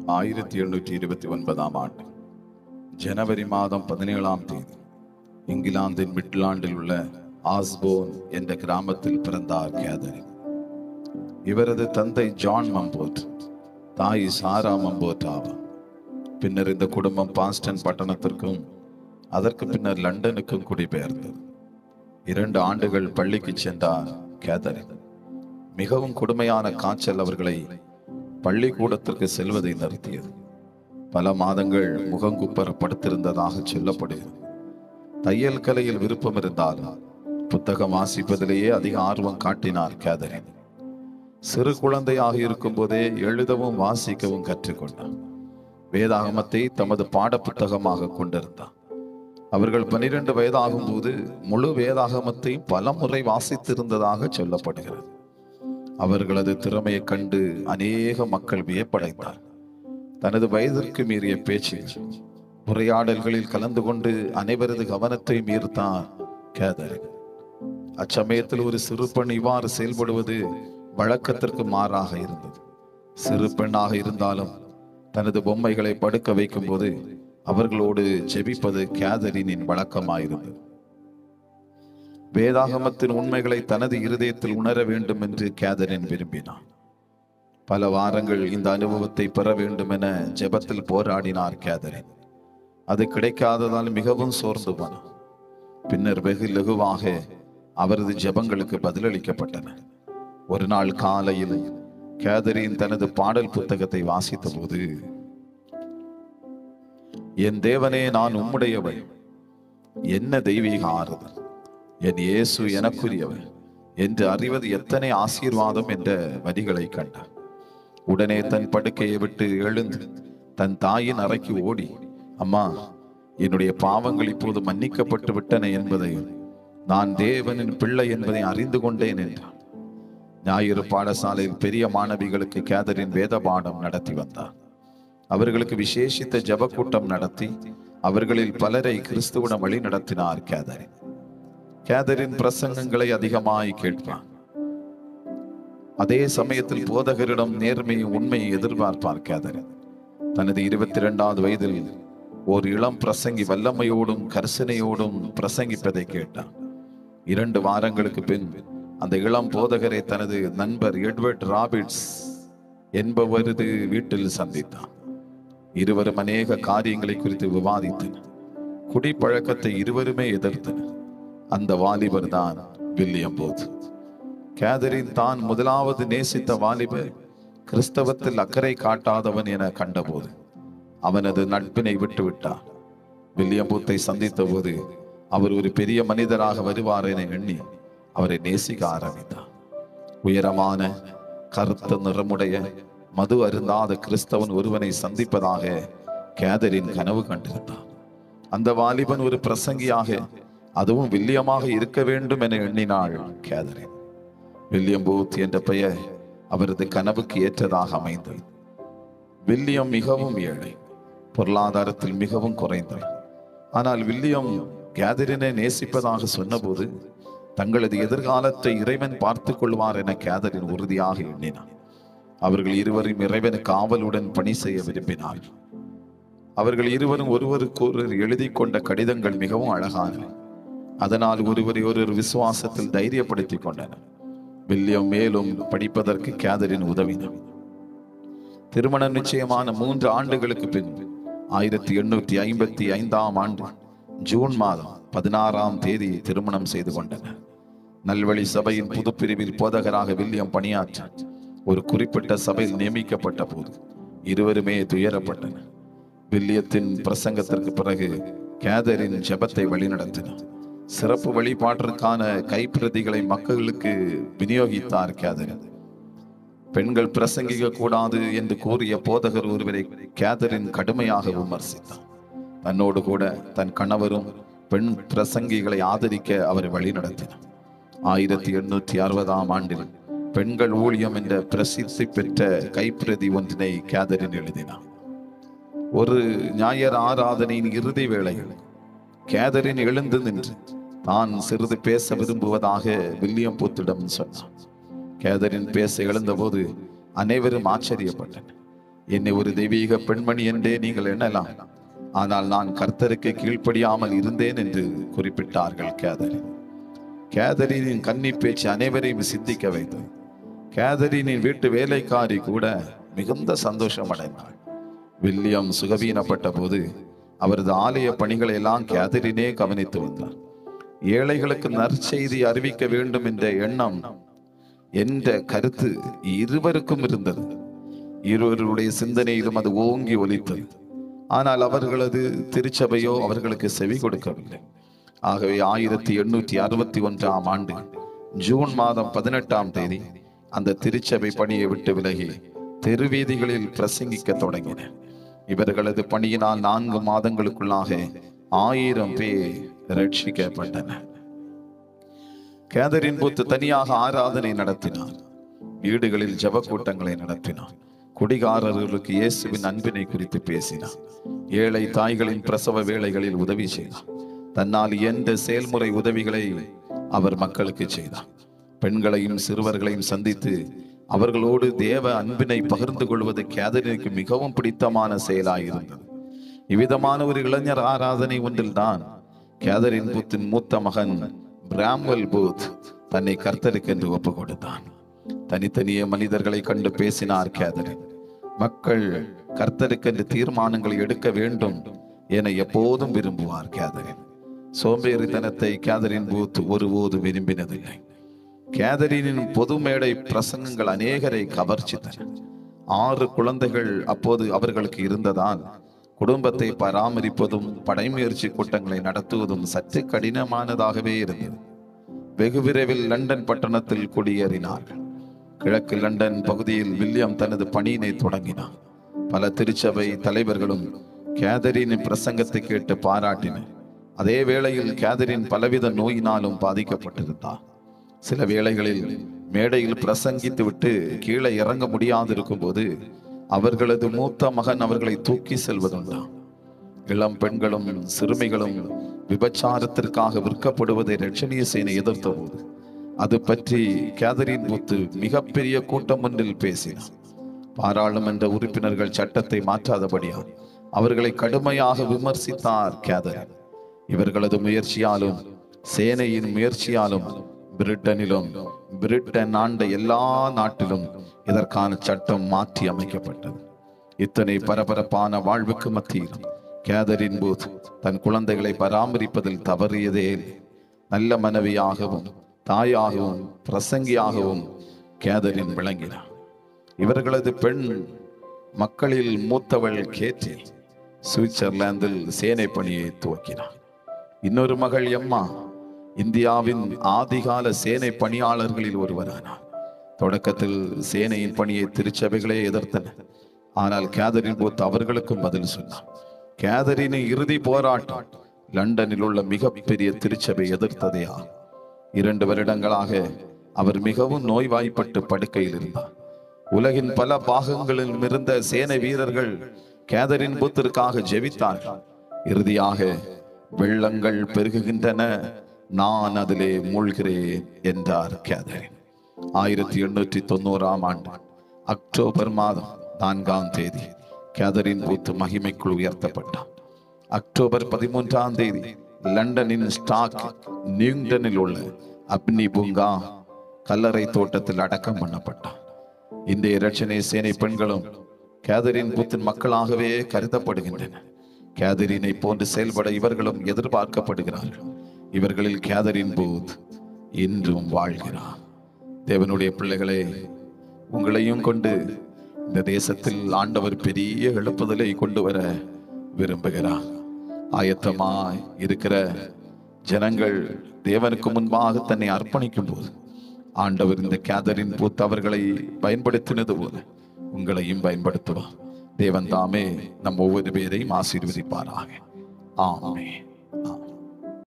ஆயிரத்தி எண்ணூற்றி இருபத்தி ஒன்பதாம் ஆண்டு ஜனவரி மாதம் பதினேழாம் தேதி இங்கிலாந்தின் மிட்லாண்டில் உள்ள ஆஸ்போன் என்ற கிராமத்தில் பிறந்தார் கேதரின் இவரது தந்தை ஜான் மம்போட் தாய் சாரா மம்போட் ஆவார் பின்னர் இந்த குடும்பம் பாஸ்டன் பட்டணத்திற்கும் அதற்கு பின்னர் லண்டனுக்கும் குடிபெயர்ந்தது இரண்டு ஆண்டுகள் பள்ளிக்கு சென்றார் கேதரின் மிகவும் கொடுமையான காய்ச்சல் அவர்களை பள்ளிக்கூடத்திற்கு செல்வதை நிறுத்தியது பல மாதங்கள் முகங்குப்பர படுத்திருந்ததாக சொல்லப்படுகிறது தையல் கலையில் விருப்பம் இருந்தாலும் புத்தகம் வாசிப்பதிலேயே அதிக ஆர்வம் காட்டினார் கேதரின் சிறு குழந்தையாக இருக்கும்போதே எழுதவும் வாசிக்கவும் கற்றுக்கொண்டார் வேதாகமத்தை தமது பாட புத்தகமாக கொண்டிருந்தார் அவர்கள் பனிரெண்டு வயதாகும் போது முழு வேதாகமத்தை பல முறை வாசித்திருந்ததாக சொல்லப்படுகிறது அவர்களது திறமையை கண்டு அநேக மக்கள் வியப்படைந்தார் தனது வயதிற்கு மீறிய பேச்சு உரையாடல்களில் கலந்து கொண்டு அனைவரது கவனத்தை மீறுத்தார் கேதரின் அச்சமயத்தில் ஒரு சிறு பெண் இவ்வாறு செயல்படுவது வழக்கத்திற்கு மாறாக இருந்தது சிறு பெண்ணாக இருந்தாலும் தனது பொம்மைகளை படுக்க வைக்கும் போது அவர்களோடு ஜெபிப்பது கேதரினின் வழக்கமாயிருந்தது வேதாகமத்தின் உண்மைகளை தனது இருதயத்தில் உணர வேண்டும் என்று கேதரின் விரும்பினார் பல வாரங்கள் இந்த அனுபவத்தை பெற வேண்டும் என ஜெபத்தில் போராடினார் கேதரின் அது கிடைக்காததால் மிகவும் சோர்ந்து போனார் பின்னர் வெகு லகுவாக அவரது ஜெபங்களுக்கு பதிலளிக்கப்பட்டன ஒரு நாள் காலையில் கேதரின் தனது பாடல் புத்தகத்தை வாசித்த போது என் தேவனே நான் உம்முடையவள் என்ன தெய்வீக ஆறுதல் என் இயேசு எனக்குரியவன் என்று அறிவது எத்தனை ஆசீர்வாதம் என்ற வரிகளை கண்டார் உடனே தன் படுக்கையை விட்டு எழுந்து தன் தாயின் அறைக்கு ஓடி அம்மா என்னுடைய பாவங்கள் இப்போது மன்னிக்கப்பட்டு விட்டன என்பதையும் நான் தேவனின் பிள்ளை என்பதை அறிந்து கொண்டேன் என்றார் ஞாயிறு பாடசாலையில் பெரிய மாணவிகளுக்கு கேதரின் வேத பாடம் நடத்தி வந்தார் அவர்களுக்கு விசேஷித்த ஜப கூட்டம் நடத்தி அவர்களில் பலரை கிறிஸ்துவிடம் வழி நடத்தினார் கேதரின் கேதரின் பிரசங்கங்களை அதிகமாய் கேட்பார் அதே சமயத்தில் போதகரிடம் நேர்மையை உண்மையை எதிர்பார்ப்பார் கேதரின் தனது இருபத்தி இரண்டாவது வயதில் ஒரு இளம் பிரசங்கி வல்லமையோடும் கரிசனையோடும் பிரசங்கிப்பதை கேட்டார் இரண்டு வாரங்களுக்கு பின் அந்த இளம் போதகரை தனது நண்பர் எட்வர்ட் ராபிட்ஸ் என்பவரது வீட்டில் சந்தித்தார் இருவரும் அநேக காரியங்களை குறித்து விவாதித்தனர் குடிப்பழக்கத்தை இருவருமே எதிர்த்தனர் அந்த வாலிபர் தான் வில்லியம் போத் கேதரின் தான் முதலாவது நேசித்த வாலிபர் கிறிஸ்தவத்தில் அக்கறை காட்டாதவன் என கண்டபோது அவனது நட்பினை விட்டுவிட்டார் வில்லியம் பூத்தை சந்தித்த போது அவர் ஒரு பெரிய மனிதராக வருவார் என எண்ணி அவரை நேசிக்க ஆரம்பித்தார் உயரமான கருத்த நிறமுடைய மது அருந்தாத கிறிஸ்தவன் ஒருவனை சந்திப்பதாக கேதரின் கனவு கண்டிருந்தார் அந்த வாலிபன் ஒரு பிரசங்கியாக அதுவும் வில்லியமாக இருக்க வேண்டும் என எண்ணினாள் கேதரின் வில்லியம் பூத் என்ற பெயர் அவரது கனவுக்கு ஏற்றதாக அமைந்தது வில்லியம் மிகவும் ஏழை பொருளாதாரத்தில் மிகவும் குறைந்தவர் ஆனால் வில்லியம் கேதரினை நேசிப்பதாக சொன்னபோது தங்களது எதிர்காலத்தை இறைவன் பார்த்துக் கொள்வார் என கேதரின் உறுதியாக எண்ணினார் அவர்கள் இருவரும் இறைவனுக்கு ஆவலுடன் பணி செய்ய விரும்பினார்கள் அவர்கள் இருவரும் ஒருவருக்கொருவர் எழுதி கொண்ட கடிதங்கள் மிகவும் அழகானவை அதனால் ஒருவரை ஒருவர் விசுவாசத்தில் தைரியப்படுத்திக் கொண்டனர் வில்லியம் மேலும் படிப்பதற்கு கேதரின் உதவினார் திருமணம் நிச்சயமான மூன்று ஆண்டுகளுக்கு பின் ஆயிரத்தி எண்ணூற்றி ஐம்பத்தி ஐந்தாம் ஆண்டு ஜூன் மாதம் பதினாறாம் தேதி திருமணம் செய்து கொண்டனர் நல்வழி சபையின் புதுப்பிரிவில் போதகராக வில்லியம் பணியாற்ற ஒரு குறிப்பிட்ட சபையில் நியமிக்கப்பட்ட போது இருவருமே துயரப்பட்டனர் வில்லியத்தின் பிரசங்கத்திற்கு பிறகு கேதரின் ஜெபத்தை வழிநடத்தினார் சிறப்பு வழிபாட்டிற்கான கைப்பிரதிகளை மக்களுக்கு விநியோகித்தார் கேதரின் பெண்கள் பிரசங்கிக்க கூடாது என்று கூறிய போதகர் ஒருவரை கேதரின் கடுமையாக விமர்சித்தார் தன்னோடு கூட தன் கணவரும் பெண் பிரசங்கிகளை ஆதரிக்க அவரை வழிநடத்தினார் ஆயிரத்தி எண்ணூற்றி அறுபதாம் ஆண்டில் பெண்கள் ஊழியம் என்ற பிரசித்தி பெற்ற கைப்பிரதி ஒன்றினை கேதரின் எழுதினார் ஒரு ஞாயிறு ஆராதனையின் இறுதி வேளையில் கேதரின் எழுந்து நின்று தான் சிறிது பேச விரும்புவதாக வில்லியம் பூத்திடம் சொன்னார் கேதரின் பேச எழுந்தபோது அனைவரும் ஆச்சரியப்பட்டனர் என்னை ஒரு தெய்வீக பெண்மணி என்றே நீங்கள் எண்ணலாம் ஆனால் நான் கர்த்தருக்கு கீழ்ப்படியாமல் இருந்தேன் என்று குறிப்பிட்டார்கள் கேதரின் கேதரினின் கன்னி பேச்சு அனைவரையும் சிந்திக்க வைத்தது கேதரினின் வீட்டு வேலைக்காரி கூட மிகுந்த சந்தோஷம் அடைந்தாள் வில்லியம் சுகவீனப்பட்ட போது அவரது ஆலய பணிகளை எல்லாம் கேதரினே கவனித்து வந்தார் ஏழைகளுக்கு நற்செய்தி அறிவிக்க வேண்டும் என்ற எண்ணம் என்ற கருத்து இருவருக்கும் இருந்தது இருவருடைய சிந்தனையிலும் அது ஓங்கி ஒலித்தது ஆனால் அவர்களது திருச்சபையோ அவர்களுக்கு செவி கொடுக்கவில்லை ஆகவே ஆயிரத்தி எண்ணூற்றி அறுபத்தி ஒன்றாம் ஆண்டு ஜூன் மாதம் பதினெட்டாம் தேதி அந்த திருச்சபை பணியை விட்டு விலகி தெருவீதிகளில் பிரசங்கிக்க தொடங்கின இவர்களது பணியினால் நான்கு மாதங்களுக்குள்ளாக ஆயிரம் பேர் ரட்சிக்கப்பட்டனர் கேதரின் பூத்து தனியாக ஆராதனை நடத்தினார் வீடுகளில் ஜப கூட்டங்களை நடத்தினார் குடிகாரர்களுக்கு இயேசுவின் அன்பினை குறித்து பேசினார் ஏழை தாய்களின் பிரசவ வேளைகளில் உதவி செய்தார் தன்னால் இயன்ற செயல்முறை உதவிகளை அவர் மக்களுக்கு செய்தார் பெண்களையும் சிறுவர்களையும் சந்தித்து அவர்களோடு தேவ அன்பினை பகிர்ந்து கொள்வது கேதரினுக்கு மிகவும் பிடித்தமான செயலாயிருந்தது இவ்விதமான ஒரு இளைஞர் ஆராதனை ஒன்றில்தான் கேதரின் பூத்தின் மூத்த மகன் பிராம்வெல் பூத் தன்னை கர்த்தருக்கென்று ஒப்பு கொடுத்தான் தனித்தனியே மனிதர்களை கண்டு பேசினார் கேதரின் மக்கள் கர்த்தருக்கென்று தீர்மானங்களை எடுக்க வேண்டும் என எப்போதும் விரும்புவார் கேதரின் சோம்பேறித்தனத்தை கேதரின் பூத் ஒருபோது விரும்பினதில்லை கேதரினின் பொது மேடை பிரசங்கங்கள் அநேகரை கவர்ச்சித்தன ஆறு குழந்தைகள் அப்போது அவர்களுக்கு இருந்ததால் குடும்பத்தை பராமரிப்பதும் படைமுயற்சி கூட்டங்களை நடத்துவதும் சற்று கடினமானதாகவே இருந்தது வெகு விரைவில் லண்டன் பட்டணத்தில் குடியேறினார்கள் கிழக்கு லண்டன் பகுதியில் வில்லியம் தனது பணியினை தொடங்கினார் பல திருச்சபை தலைவர்களும் கேதரினின் பிரசங்கத்தை கேட்டு பாராட்டினர் அதே வேளையில் கேதரின் பலவித நோயினாலும் பாதிக்கப்பட்டிருந்தார் சில வேளைகளில் மேடையில் பிரசங்கித்து விட்டு கீழே இறங்க முடியாதிருக்கும் போது அவர்களது மூத்த மகன் அவர்களை தூக்கி செல்வதுண்டாம் இளம் பெண்களும் சிறுமிகளும் விபச்சாரத்திற்காக விற்கப்படுவதை ரட்சணிய சேனை எதிர்த்த போது அது பற்றி கேதரின் பூத்து மிகப்பெரிய கூட்டம் ஒன்றில் பேசினார் பாராளுமன்ற உறுப்பினர்கள் சட்டத்தை மாற்றாதபடியால் அவர்களை கடுமையாக விமர்சித்தார் கேதரின் இவர்களது முயற்சியாலும் சேனையின் முயற்சியாலும் பிரிட்டனிலும் பிரிட்டன் ஆண்ட எல்லா நாட்டிலும் இதற்கான சட்டம் மாற்றி அமைக்கப்பட்டது இத்தனை பரபரப்பான வாழ்வுக்கு மத்தியில் கேதரின் பூத் தன் குழந்தைகளை பராமரிப்பதில் தவறியதே இல்லை. நல்ல மனைவியாகவும் தாயாகவும் பிரசங்கியாகவும் கேதரின் விளங்கினார் இவர்களது பெண் மக்களில் மூத்தவள் கேட்டி சுவிட்சர்லாந்தில் சேனை பணியை துவக்கினார் இன்னொரு மகள் எம்மா இந்தியாவின் ஆதிகால சேனை பணியாளர்களில் ஒருவரானார் தொடக்கத்தில் சேனையின் பணியை திருச்சபைகளே எதிர்த்தன ஆனால் கேதரின் பூத் அவர்களுக்கும் பதில் சொன்னார் கேதரினின் இறுதி போராட்டம் லண்டனில் உள்ள மிகப்பெரிய திருச்சபை எதிர்த்ததையா இரண்டு வருடங்களாக அவர் மிகவும் நோய்வாய்ப்பட்டு படுக்கையில் இருந்தார் உலகின் பல பாகங்களில் இருந்த சேனை வீரர்கள் கேதரின் பூத்திற்காக ஜெபித்தார்கள் இறுதியாக வெள்ளங்கள் பெருகுகின்றன நான் அதிலே மூழ்கிறேன் என்றார் கேதரின் ஆயிரத்தி எண்ணூற்றி தொண்ணூறாம் ஆண்டு அக்டோபர் மாதம் நான்காம் தேதி கேதரின் பூத் மகிமைக்குள் உயர்த்தப்பட்டார் அக்டோபர் பதிமூன்றாம் தேதி லண்டனின் ஸ்டாக் நியூங்டனில் உள்ள அப்னி பூங்கா கல்லறை தோட்டத்தில் அடக்கம் பண்ணப்பட்டார் இந்த இரட்சணை சேனை பெண்களும் கேதரின் பூத்தின் மக்களாகவே கருதப்படுகின்றனர் கேதரினை போன்று செயல்பட இவர்களும் எதிர்பார்க்கப்படுகிறார்கள் இவர்களில் கேதரின் பூத் இன்றும் வாழ்கிறார் தேவனுடைய பிள்ளைகளே உங்களையும் கொண்டு இந்த தேசத்தில் ஆண்டவர் பெரிய எழுப்புதலை கொண்டு வர விரும்புகிறார் ஆயத்தமாய் இருக்கிற ஜனங்கள் தேவனுக்கு முன்பாக தன்னை அர்ப்பணிக்கும் போது ஆண்டவர் இந்த கேதரின் பூத் அவர்களை பயன்படுத்தினது போல உங்களையும் பயன்படுத்துவார் தேவன் தாமே நம் ஒவ்வொரு பேரையும் ஆசீர்வதிப்பாராக ஆமென்